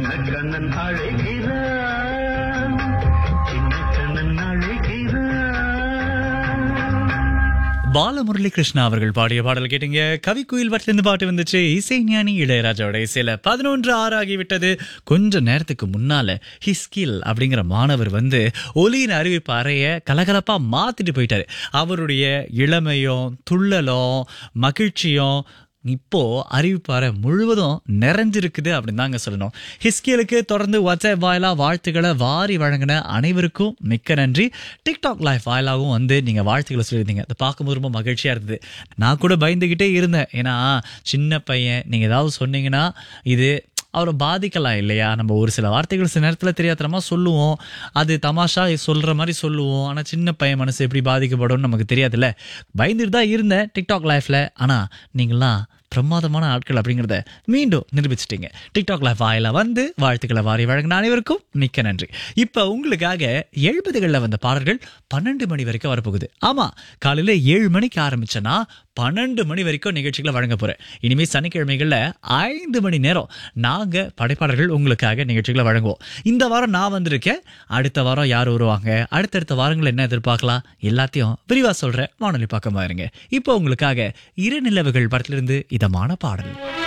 சின்ன கண்ணன் அழைக்கிறான் சின்ன கண்ணன் அழைக்கிறான் பாலமுரளி கிருஷ்ணா அவர்கள் பாடிய பாடல் கேட்டீங்க கவிக்குயில் வட்டிலிருந்து பாட்டு வந்துச்சு இசைஞானி இளையராஜாவோட இசையில பதினொன்று ஆறு ஆகிவிட்டது கொஞ்ச நேரத்துக்கு முன்னால ஹிஸ்கில் அப்படிங்கிற மாணவர் வந்து ஒலியின் அறிவிப்பு அறைய கலகலப்பா மாத்திட்டு போயிட்டாரு அவருடைய இளமையும் துள்ளலும் மகிழ்ச்சியும் இப்போ அறிவிப்பாறை முழுவதும் நிறைஞ்சிருக்குது அப்படின்னு தாங்க சொல்லணும் ஹிஸ்கியலுக்கு தொடர்ந்து வாட்ஸ்அப் வாயிலா வாழ்த்துக்களை வாரி வழங்கின அனைவருக்கும் மிக்க நன்றி டிக்டாக் லைஃப் வாயிலாகவும் வந்து நீங்கள் வாழ்த்துக்களை சொல்லியிருந்தீங்க அதை பார்க்கும்போது ரொம்ப மகிழ்ச்சியாக இருந்தது நான் கூட பயந்துக்கிட்டே இருந்தேன் ஏன்னா சின்ன பையன் நீங்கள் ஏதாவது சொன்னீங்கன்னா இது அவரை பாதிக்கலாம் இல்லையா நம்ம ஒரு சில வார்த்தைகள் சில நேரத்தில் தெரியாதனமா சொல்லுவோம் அது தமாஷா சொல்கிற மாதிரி சொல்லுவோம் ஆனால் சின்ன பையன் மனசு எப்படி பாதிக்கப்படும்னு நமக்கு தெரியாதுல்ல பயந்துட்டு தான் இருந்தேன் டிக்டாக் லைஃப்பில் ஆனால் நீங்களாம் பிரமாதமான ஆட்கள் அப்படிங்கிறத மீண்டும் நிரூபிச்சிட்டீங்க டிக்டாக் லைஃப் வாயில வந்து வாழ்த்துக்களை வாரி வழங்கின அனைவருக்கும் மிக்க நன்றி இப்போ உங்களுக்காக எழுபதுகளில் வந்த பாடல்கள் பன்னெண்டு மணி வரைக்கும் வரப்போகுது ஆமாம் காலையில் ஏழு மணிக்கு ஆரம்பிச்சேன்னா பன்னெண்டு மணி வரைக்கும் நிகழ்ச்சிகளை வழங்க போகிறேன் இனிமேல் சனிக்கிழமைகளில் ஐந்து மணி நேரம் நாங்கள் படைப்பாளர்கள் உங்களுக்காக நிகழ்ச்சிகளை வழங்குவோம் இந்த வாரம் நான் வந்திருக்கேன் அடுத்த வாரம் யார் வருவாங்க அடுத்தடுத்த வாரங்கள் என்ன எதிர்பார்க்கலாம் எல்லாத்தையும் விரிவாக சொல்கிறேன் வானொலி பக்கமாக இருங்க இப்போ உங்களுக்காக இரு நிலவுகள் படத்திலிருந்து இதமான பாடல்